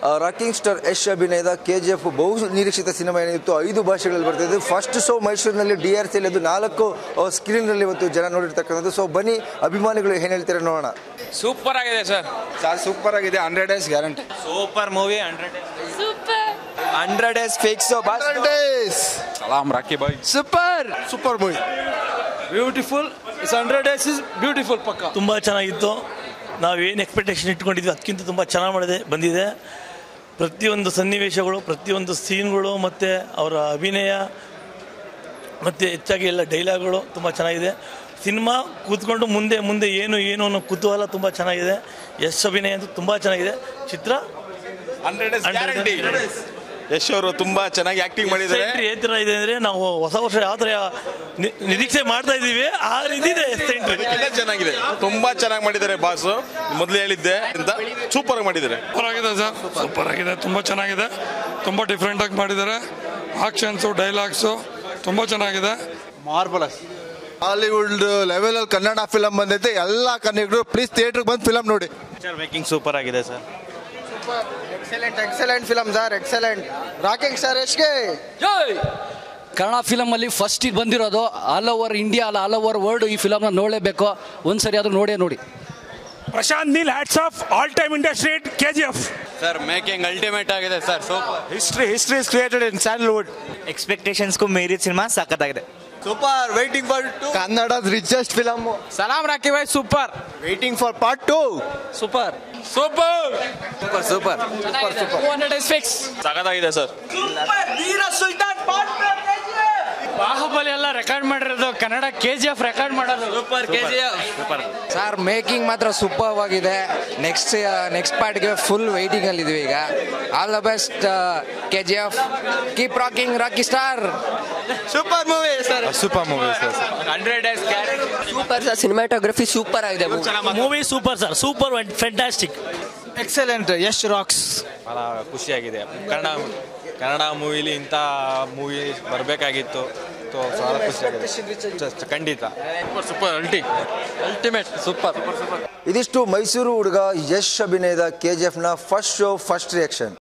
rocking star Yash ಅಭಿನಯದ K G F ಬಹು ನಿರೀಕ್ಷಿತ ಸಿನಿಮಾ ಏನಿತ್ತು ಐದು ಭಾಷೆಗಳಲ್ಲಿ ಬರ್ತಿದೆ ಫಸ್ಟ್ ಶೋ ಮೈಸೂರಿನಲ್ಲಿ ಡಿ ಆರ್ ಸಿಯಲ್ಲಿ ಅದು ನಾಲ್ಕು ಸ್ಕ್ರೀನ್ನಲ್ಲಿ ಇವತ್ತು ಜನ ನೋಡಿರ್ತಕ್ಕಂಥದ್ದು ಸೊ ಬನ್ನಿ ಅಭಿಮಾನಿಗಳು ಏನು ಹೇಳ್ತಾರೆ ನೋಡೋಣ ಸೂಪರ್ ಆಗಿದೆ ಸರ್ ಸರ್ ಸೂಪರ್ ಆಗಿದೆ hundred days guarantee super movie hundred super hundred days fix ಸಲಾಮ್ ರಾಕಿ ಬಾಯ್ super super movie beautiful it's hundred days is beautiful ಪಕ್ಕ ತುಂಬ ಚೆನ್ನಾಗಿತ್ತು ನಾವೇನು ಎಕ್ಸ್ಪೆಕ್ಟೇಷನ್ ಇಟ್ಕೊಂಡಿದ್ವಿ ಅದಕ್ಕಿಂತ ತುಂಬ ಚೆನ್ನಾಗಿ ಮಾಡಿದೆ ಬಂದಿದೆ ಪ್ರತಿಯೊಂದು ಸನ್ನಿವೇಶಗಳು ಪ್ರತಿಯೊಂದು ಸೀನ್ಗಳು ಮತ್ತು ಅವರ ಅಭಿನಯ ಮತ್ತು ಹೆಚ್ಚಾಗಿ ಎಲ್ಲ ಡೈಲಾಗ್ಗಳು ತುಂಬ ಚೆನ್ನಾಗಿದೆ ಸಿನಿಮಾ ಕೂತ್ಕೊಂಡು ಮುಂದೆ ಮುಂದೆ ಏನು ಏನು ಅನ್ನೋ ಕುತೂಹಲ ತುಂಬ ಚೆನ್ನಾಗಿದೆ ಯಶ್ ಅಭಿನಯ ಅಂತೂ ತುಂಬ ಚೆನ್ನಾಗಿದೆ ಚಿತ್ರ ಹಂಡ್ರೆಡ್ ಡೇಸ್ 100 ಗ್ಯಾರಂಟಿ ಯಶ್ ಅವರು ತುಂಬಾ ಚೆನ್ನಾಗಿ ಆಕ್ಟಿಂಗ್ ಮಾಡಿದ್ದಾರೆ ಎಂಟ್ರಿ ಯಾವ ಥರ ಇದೆ ಅಂದರೆ ನಾವು ಹೊಸ ವರ್ಷ ಯಾವ ಥರ ನಿ- ನಿರೀಕ್ಷೆ ಮಾಡ್ತಾ ಇದ್ದೀವಿ ಆ ರೀತಿ ಇದೆ ಎಸ್ ಎಂಟ್ರಿ ಅದಕ್ಕಿಂತ ಚೆನ್ನಾಗಿದೆ ತುಂಬಾ ಚೆನ್ನಾಗಿ ಮಾಡಿದ್ದಾರೆ ಬಾಸ್ ಮೊದಲು ಹೇಳಿದ್ದೆ ಅಂತ ಸೂಪರ್ ಆಗಿ ಮಾಡಿದ್ದಾರೆ ಸೂಪರ್ ಆಗಿದೆ ಸರ್ ಸೂಪರ್ ಆಗಿದೆ ತುಂಬ ಚೆನ್ನಾಗಿದೆ ತುಂಬ ಡಿಫ್ರೆಂಟ್ ಆಗಿ ಮಾಡಿದ್ದಾರೆ ಆಕ್ಷನ್ಸು ಡೈಲಾಗ್ಸು ತುಂಬ ಚೆನ್ನಾಗಿದೆ ಮಾರ್ಬಲಸ್ ಹಾಲಿವುಡ್ ಲೆವೆಲ್ ಅಲ್ಲಿ ಕನ್ನಡ ಫಿಲಮ್ ಬಂದೈತೆ ಎಲ್ಲ ಕನ್ನಡಿಗರು ಪ್ಲೀಸ್ ಥಿಯೇಟರ್ಗೆ ಬಂದು ಫಿಲಮ್ ನೋಡಿ ಪಿಕ್ಚರ್ ಮೇಕಿಂಗ್ ಸೂಪರ್ ಆಗಿದೆ sir excellent excellent film sir excellent rocking sir ಎಷ್ಗೆ ಕನ್ನಡ ಫಿಲಮ್ ಅಲ್ಲಿ ಫಸ್ಟ್ ಇದು ಬಂದಿರೋದು ಆಲ್ ಓವರ್ ಇಂಡಿಯಾ ಅಲ್ಲ ಆಲ್ ಓವರ್ ವರ್ಲ್ಡ್ ಈ ಫಿಲಮ್ನ ನೋಡಲೇಬೇಕು ಒಂದ್ಸರಿ ಆದ್ರೂ ನೋಡೇ ನೋಡಿ Prashanth Neel hats off all time industry K G F sir making ultimate ಆಗಿದೆ sir super history history is created in Sandalwood ಎಕ್ಸ್ಪೆಕ್ಟೇಷನ್ಸ್ಗೂ ಮೀರಿದ ಸಿನಿಮಾ ಸಖತ್ತಾಗಿದೆ ಸೂಪರ್ ವೈಟಿಂಗ್ ಫಾರ್ ಟು ಕನ್ನಡದ ರಿಚೆಸ್ಟ್ ಫಿಲಮ್ ಸಲಾಮ್ ರಾಕಿ ಬಾಯ್ super waiting for part two super super super super hundred days fix ಸಖತ್ತಾಗಿದೆ sir Baahubali ಎಲ್ಲ record ಮಾಡಿರೋದು Kannada K G F record ಮಾಡೋದು super K G super sir making ಮಾತ್ರ super ಆಗಿದೆ next next ಪಾರ್ಟ್ಗೆ full waiting ಅಲ್ಲಿ ಇದೀವಿ ಈಗ all the best K G F keep rocking rocky star super movie sir super movie sir hundred days super sir cinematography super ಆಗಿದೆ movie super sir super fantastic excellent Yash rocks ಬಹಳ ಖುಷಿಯಾಗಿದೆ ಕನ್ನಡ ಕನ್ನಡ ಮೂವಿಲಿ ಇಂಥ movie ಬರಬೇಕಾಗಿತ್ತು ಬಹಳ ಖುಷಿಯಾಗಿದೆ ಖಂಡಿತ ಸೂಪರ್ ಸೂಪರ್ ಅಲ್ಟಿ ultimate super ಇದಿಷ್ಟು ಮೈಸೂರು ಹುಡುಗ ಯಶ್ ಅಭಿನಯದ ಕೆ ಜಿ ಎಫ್ನ ಫಸ್ಟ್ ಶೋ ಫಸ್ಟ್ ರಿಯಾಕ್ಷನ್